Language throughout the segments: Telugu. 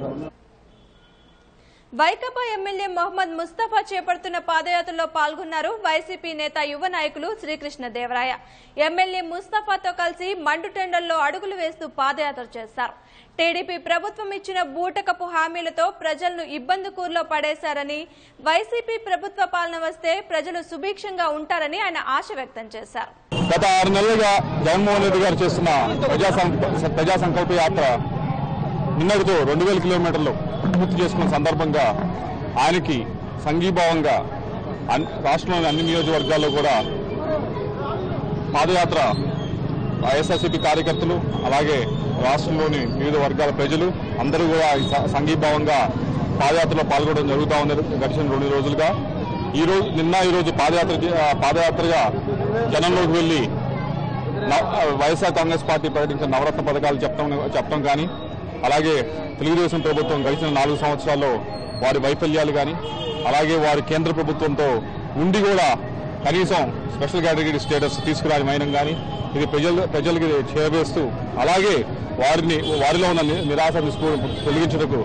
వైకాపా ఎమ్మెల్యే మొహమ్మద్ ముస్తఫా చేపడుతున్న పాదయాత్రలో పాల్గొన్నారు వైసీపీ నేత యువ నాయకులు శ్రీకృష్ణ దేవరాయ ఎమ్మెల్యే ముస్తఫాతో కలిసి మండుటెండల్లో అడుగులు వేస్తూ పాదయాత్ర చేశారు టీడీపీ ప్రభుత్వం ఇచ్చిన బూటకపు హామీలతో ప్రజలను ఇబ్బంది కూర్లో పడేశారని వైసీపీ ప్రభుత్వ పాలన వస్తే ప్రజలు సుభిక్షంగా ఉంటారని ఆయన ఆశ వ్యక్తం చేశారు గత ఆరు నెలలుగా జగన్మోహన్ రెడ్డి గారు చేస్తున్న ప్రజా సం- ప్రజా సంకల్ప యాత్ర నిన్నటితో రెండు వేల కిలోమీటర్లు పూర్తి చేసుకున్న సందర్భంగా ఆయనకి సంఘీభావంగా అన్- రాష్ట్రంలోని అన్ని నియోజకవర్గాల్లో కూడా పాదయాత్ర వైఎస్ఆర్సీపీ కార్యకర్తలు అలాగే రాష్ట్రంలోని వివిధ వర్గాల ప్రజలు అందరూ కూడా ఈ స- సంఘీభావంగా పాదయాత్రలో పాల్గొనడం జరుగుతూ ఉన్నది గడిచిన రెండు రోజులుగా ఈ రోజు నిన్న ఈ రోజు పాదయాత్ర చే- ఆ, పాదయాత్రగా జనంలోకి వెళ్లి నవ- వైఎస్ఆర్ కాంగ్రెస్ పార్టీ ప్రకటించిన నవరత్న పథకాలు చెప్పడం చెప్పడం కానీ అలాగే తెలుగుదేశం ప్రభుత్వం గడిచిన నాలుగు సంవత్సరాల్లో వారి వైఫల్యాలు కానీ అలాగే వారి కేంద్ర ప్రభుత్వంతో ఉండి కూడా కనీసం స్పెషల్ కేటగిరీ స్టేటస్ తీసుకురాని మైనం కానీ ఇది ప్రజలు ప్రజలకి చేరవేస్తూ అలాగే వారిని వారిలో ఉన్న ని- నిరాశ నిస్పృహ తొలగించుటకు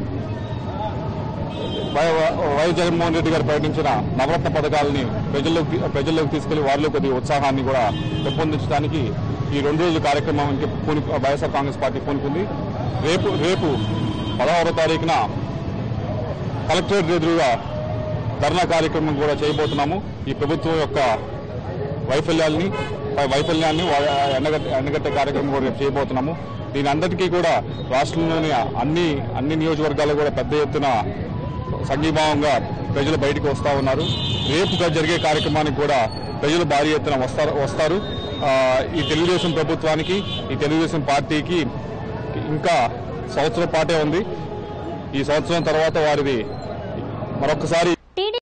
వై- వైఎస్ జగన్మోహన్ రెడ్డి గారు ప్రకటించిన నవరత్న పథకాలని ప్రజల్లోకి ప్రజల్లోకి తీసుకెళ్లి వారిలో కొద్ది ఉత్సాహాన్ని కూడా పెంపొందించడానికి ఈ రెండు రోజుల కార్యక్రమానికి పూను వైఎస్ఆర్ కాంగ్రెస్ పార్టీ పూనుకుంది రేపు రేపు పదహారో తారీఖున కలెక్టరేట్ ఎదురుగా ధర్నా కార్యక్రమం కూడా చేయబోతున్నాము ఈ ప్రభుత్వం యొక్క వైఫల్యాల్ని వైఫల్యాన్ని వా- ఎండగట్టే ఎండగట్టే కార్యక్రమం కూడా రేపు చేయబోతున్నాము దీని అందరికీ కూడా రాష్ట్రంలోని అన్ని అన్ని నియోజకవర్గాల్లో కూడా పెద్ద ఎత్తున సంఘీభావంగా ప్రజలు బయటకు వస్తా ఉన్నారు రేపు జరిగే కార్యక్రమానికి కూడా ప్రజలు భారీ ఎత్తున వస్తారు వస్తారు ఆ, ఈ తెలుగుదేశం ప్రభుత్వానికి ఈ తెలుగుదేశం పార్టీకి ఇంకా సంవత్సరం పాటే ఉంది ఈ సంవత్సరం తర్వాత వారిది మరొకసారి